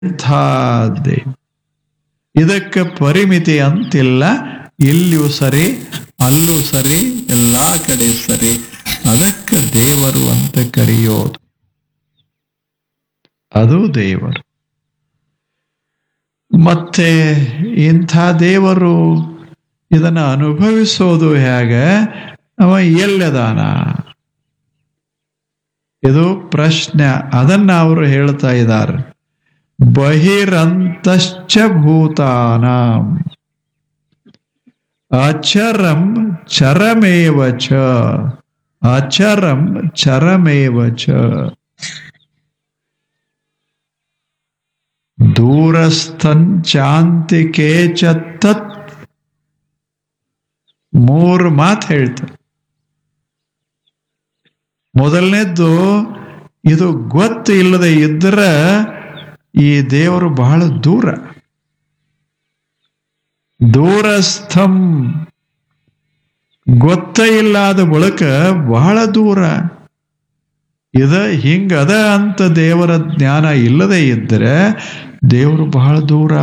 ಎಂಥ ದೇವ ಇದಕ್ಕೆ ಪರಿಮಿತಿ ಅಂತಿಲ್ಲ ಇಲ್ಲಿಯೂ ಸರಿ ಅಲ್ಲೂ ಸರಿ ಎಲ್ಲಾ ಕಡೆ ಸರಿ ಅದಕ್ಕೆ ದೇವರು ಅಂತ ಕರೆಯೋದು ಅದು ದೇವರು ಮತ್ತೆ ಇಂಥ ದೇವರು ಇದನ್ನ ಅನುಭವಿಸೋದು ಹೇಗೆ ಅವ ಎಲ್ಲದಾನ ಇದು ಪ್ರಶ್ನೆ ಅದನ್ನ ಅವರು ಹೇಳ್ತಾ ಇದ್ದಾರೆ ಬಹಿರಂತಶ್ಚ ಭೂತಾನ ಅಚರಂ ಚರಮೇವ ಚ ಅಚರಂ ಚರಮೇವ ಚ ದೂರಸ್ಥಂಚಾಂತಿಕೆ ಚ ತತ್ ಮೂರು ಮಾತು ಹೇಳ್ತಾರೆ ಮೊದಲನೇದ್ದು ಇದು ಗೊತ್ತು ಇಲ್ಲದೆ ಇದ್ರೆ ಈ ದೇವರು ಬಹಳ ದೂರ ದೂರಸ್ಥಂ ಗೊತ್ತ ಇಲ್ಲದ ಬಳಿಕ ಬಹಳ ದೂರ ಇದ ಹಿಂಗದ ಅಂತ ದೇವರ ಜ್ಞಾನ ಇಲ್ಲದೆ ಇದ್ದರೆ ದೇವರು ಬಹಳ ದೂರ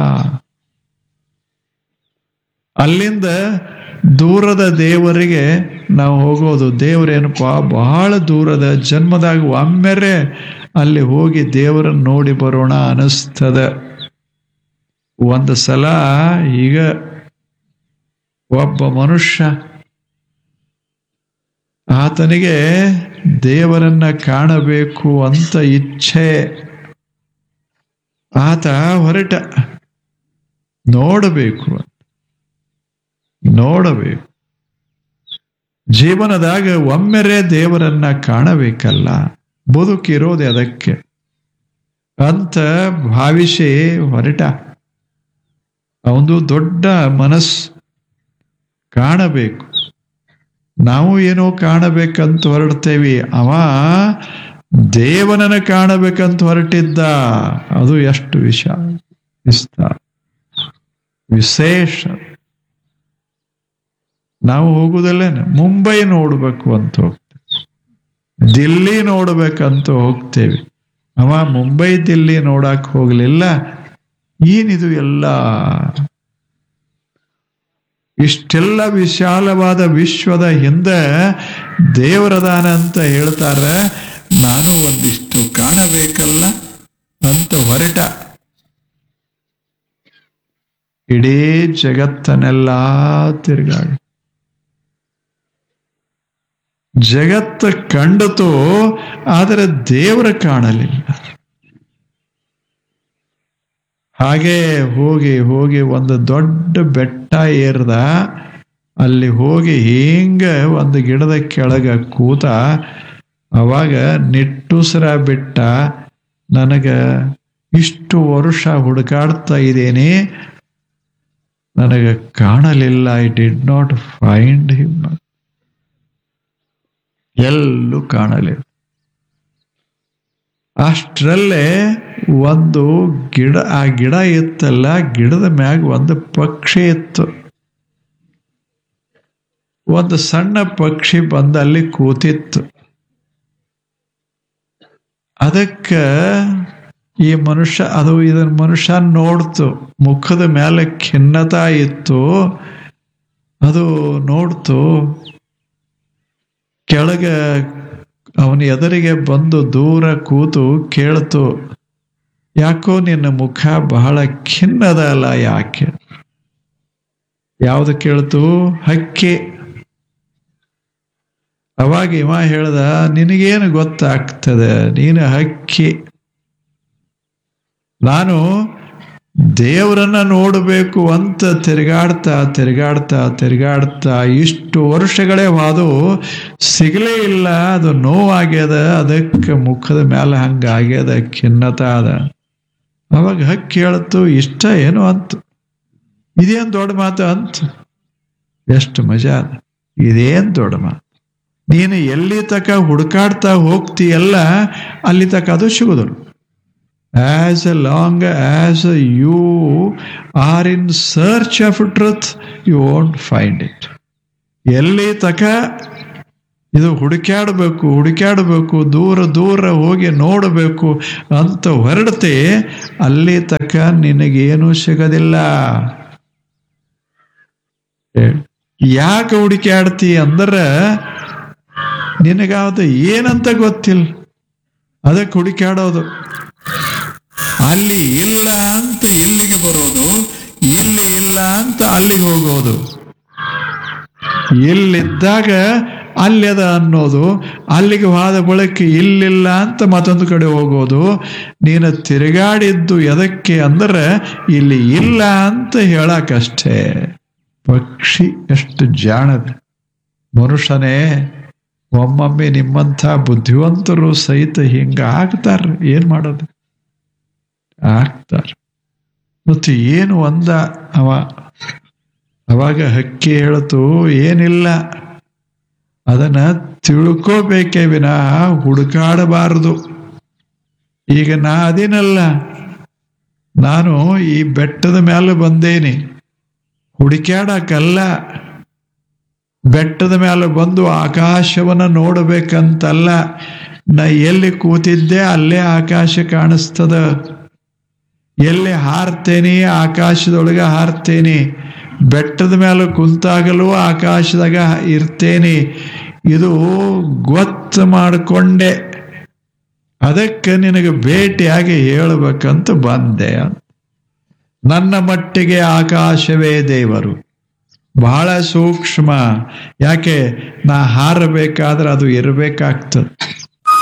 ಅಲ್ಲಿಂದ ದೂರದ ದೇವರಿಗೆ ನಾವು ಹೋಗೋದು ದೇವರೇನಪ್ಪ ಬಹಳ ದೂರದ ಜನ್ಮದಾಗ ಒಮ್ಮೆರೆ ಅಲ್ಲಿ ಹೋಗಿ ದೇವರನ್ನು ನೋಡಿ ಬರೋಣ ಅನಿಸ್ತದ ಒಂದು ಸಲ ಈಗ ಒಬ್ಬ ಮನುಷ್ಯ ಆತನಿಗೆ ದೇವರನ್ನ ಕಾಣಬೇಕು ಅಂತ ಇಚ್ಛೆ ಆತ ಹೊರಟ ನೋಡಬೇಕು ನೋಡಬೇಕು ಜೀವನದಾಗ ಒಮ್ಮೆರೆ ದೇವರನ್ನ ಕಾಣಬೇಕಲ್ಲ ಬದುಕಿರೋದೆ ಅದಕ್ಕೆ ಅಂತ ಭಾವಿಸಿ ಹೊರಟ ಅವನು ದೊಡ್ಡ ಮನಸ್ಸು ಕಾಣಬೇಕು ನಾವು ಏನೋ ಕಾಣಬೇಕಂತ ಹೊರಡ್ತೇವಿ ಅವ ದೇವನನ್ನ ಕಾಣಬೇಕಂತ ಹೊರಟಿದ್ದ ಅದು ಎಷ್ಟು ವಿಷ ವಿಸ್ತಾರ ವಿಶೇಷ ನಾವು ಹೋಗುದಲ್ಲೇನೆ ಮುಂಬೈ ನೋಡ್ಬೇಕು ಅಂತ ಹೋಗ್ತೇವೆ ದಿಲ್ಲಿ ನೋಡ್ಬೇಕಂತ ಹೋಗ್ತೇವೆ ಅವ ಮುಂಬೈ ದಿಲ್ಲಿ ನೋಡಕ್ ಹೋಗ್ಲಿಲ್ಲ ಏನಿದು ಎಲ್ಲ ಇಷ್ಟೆಲ್ಲ ವಿಶಾಲವಾದ ವಿಶ್ವದ ಹಿಂದೆ ದೇವರದಾನ ಅಂತ ಹೇಳ್ತಾರೆ ನಾನು ಒಂದಿಷ್ಟು ಕಾಣಬೇಕಲ್ಲ ಅಂತ ಹೊರಟ ಇಡೀ ಜಗತ್ತನ್ನೆಲ್ಲ ತಿರುಗಾಡಿ ಜಗತ್ತ ಕಂಡತು ಆದರೆ ದೇವರ ಕಾಣಲಿಲ್ಲ ಹಾಗೆ ಹೋಗಿ ಹೋಗಿ ಒಂದು ದೊಡ್ಡ ಬೆಟ್ಟ ಏರ್ದ ಅಲ್ಲಿ ಹೋಗಿ ಹಿಂಗ ಒಂದು ಗಿಡದ ಕೆಳಗ ಕೂತ ಅವಾಗ ನಿಟ್ಟುಸರ ಬಿಟ್ಟ ನನಗ ಇಷ್ಟು ವರ್ಷ ಹುಡುಕಾಡ್ತಾ ಇದ್ದೇನೆ ನನಗೆ ಕಾಣಲಿಲ್ಲ I did not find him ಎಲ್ಲೂ ಕಾಣಲಿಲ್ಲ ಅಷ್ಟರಲ್ಲೇ ಒಂದು ಗಿಡ ಆ ಗಿಡ ಇತ್ತಲ್ಲ ಗಿಡದ ಮ್ಯಾಗ ಒಂದು ಪಕ್ಷಿ ಇತ್ತು ಒಂದು ಸಣ್ಣ ಪಕ್ಷಿ ಬಂದ ಅಲ್ಲಿ ಕೂತಿತ್ತು ಅದಕ್ಕ ಈ ಮನುಷ್ಯ ಅದು ಇದನ್ನ ಮನುಷ್ಯ ನೋಡ್ತು ಮುಖದ ಮೇಲೆ ಖಿನ್ನತಾ ಇತ್ತು ಅದು ನೋಡ್ತು ಕೆಳಗ ಅವನ ಎದುರಿಗೆ ಬಂದು ದೂರ ಕೂತು ಕೇಳ್ತು ಯಾಕೋ ನಿನ್ನ ಮುಖ ಬಹಳ ಖಿನ್ನದ ಅಲ್ಲ ಯಾಕೆ ಯಾವುದು ಕೇಳ್ತು ಹಕ್ಕಿ ಅವಾಗ ಇವ ಹೇಳ್ದ ನಿನಗೇನು ಗೊತ್ತಾಗ್ತದೆ ನೀನು ಹಕ್ಕಿ ನಾನು ದೇವರನ್ನ ನೋಡಬೇಕು ಅಂತ ತಿರುಗಾಡ್ತಾ ತಿರುಗಾಡ್ತಾ ತಿರುಗಾಡ್ತಾ ಇಷ್ಟು ವರ್ಷಗಳೇ ವಾದು ಸಿಗಲೇ ಇಲ್ಲ ಅದು ನೋವಾಗ್ಯದ ಅದಕ್ಕೆ ಮುಖದ ಮೇಲೆ ಹಂಗಾಗ್ಯದ ಖಿನ್ನತ ಅದ ಅವಾಗ ಹಕ್ಕಿ ಹೇಳ್ತು ಇಷ್ಟ ಏನು ಅಂತ ಇದೇನು ದೊಡ್ಡ ಮಾತು ಅಂತ ಎಷ್ಟು ಮಜಾ ಅದ ಇದೇನು ದೊಡ್ಡ ಮಾತು ನೀನು ಎಲ್ಲಿ ತಕ ಹುಡುಕಾಡ್ತಾ ಹೋಗ್ತೀಯಲ್ಲ ಅಲ್ಲಿ ತಕ ಅದು ಸಿಗುದಿಲ್ಲ as long as you are in search of truth, you won't find it. ಎಲ್ಲಿ ತಕ ಇದು ಹುಡುಕ್ಯಾಡಬೇಕು ಹುಡುಕ್ಯಾಡಬೇಕು ದೂರ ದೂರ ಹೋಗಿ ನೋಡಬೇಕು ಅಂತ ಹೊರಡತೆ ಅಲ್ಲಿ ತಕ್ಕ ನಿನಗೇನು ಸಿಗದಿಲ್ಲ ಯಾಕೆ ಹುಡುಕ್ಯಾಡ್ತಿ ಅಂದ್ರ ನಿನಗಾவது ಏನಂತ ಗೊತ್ತಿಲ್ಲ ಅದಕ್ಕೆ ಹುಡುಕ್ಯಾಡೋದು ಅಲ್ಲಿ ಇಲ್ಲ ಅಂತ ಇಲ್ಲಿಗೆ ಬರೋದು ಇಲ್ಲಿ ಇಲ್ಲ ಅಂತ ಅಲ್ಲಿಗೆ ಹೋಗೋದು ಇಲ್ಲಿದ್ದಾಗ ಅಲ್ಲೆದ ಅನ್ನೋದು ಅಲ್ಲಿಗೆ ಹೋದ ಬಳಿಕ ಇಲ್ಲಿಲ್ಲ ಅಂತ ಮತ್ತೊಂದು ಕಡೆ ಹೋಗೋದು ನೀನು ತಿರುಗಾಡಿದ್ದು ಎದಕ್ಕೆ ಅಂದ್ರೆ ಇಲ್ಲಿ ಇಲ್ಲ ಅಂತ ಹೇಳಕ್ಕಷ್ಟೇ ಪಕ್ಷಿ ಎಷ್ಟು ಜಾಣದ ಮನುಷ್ಯನೇ ಒಮ್ಮೊಮ್ಮೆ ನಿಮ್ಮಂಥ ಬುದ್ಧಿವಂತರು ಸಹಿತ ಹಿಂಗ ಆಗ್ತಾರ ಏನ್ ಮಾಡೋದು ಆಗ್ತಾರ ಮತ್ತು ಏನು ಒಂದ ಅವ ಅವಾಗ ಹಕ್ಕಿ ಹೇಳ್ತು ಏನಿಲ್ಲ ಅದನ್ನ ತಿಳ್ಕೋಬೇಕೇ ವಿನ ಹುಡುಕಾಡಬಾರದು ಈಗ ನಾ ಅದೇನಲ್ಲ ನಾನು ಈ ಬೆಟ್ಟದ ಮೇಲೆ ಬಂದೇನಿ ಹುಡುಕ್ಯಾಡಕ್ಕಲ್ಲ ಬೆಟ್ಟದ ಮೇಲೆ ಬಂದು ಆಕಾಶವನ್ನ ನೋಡಬೇಕಂತಲ್ಲ ನಾ ಎಲ್ಲಿ ಕೂತಿದ್ದೆ ಅಲ್ಲೇ ಆಕಾಶ ಕಾಣಿಸ್ತದ ಎಲ್ಲಿ ಹಾರ್ತೇನೆ ಆಕಾಶದೊಳಗೆ ಹಾರ್ತೇನೆ ಬೆಟ್ಟದ ಮೇಲೆ ಕುಂತಾಗಲೂ ಆಕಾಶದಾಗ ಇರ್ತೇನೆ ಇದು ಗೊತ್ತು ಮಾಡಿಕೊಂಡೆ ಅದಕ್ಕೆ ನಿನಗೆ ಭೇಟಿಯಾಗಿ ಹೇಳಬೇಕಂತ ಬಂದೆ ನನ್ನ ಮಟ್ಟಿಗೆ ಆಕಾಶವೇ ದೇವರು ಬಹಳ ಸೂಕ್ಷ್ಮ ಯಾಕೆ ನಾ ಹಾರಬೇಕಾದ್ರೆ ಅದು ಇರಬೇಕಾಗ್ತದೆ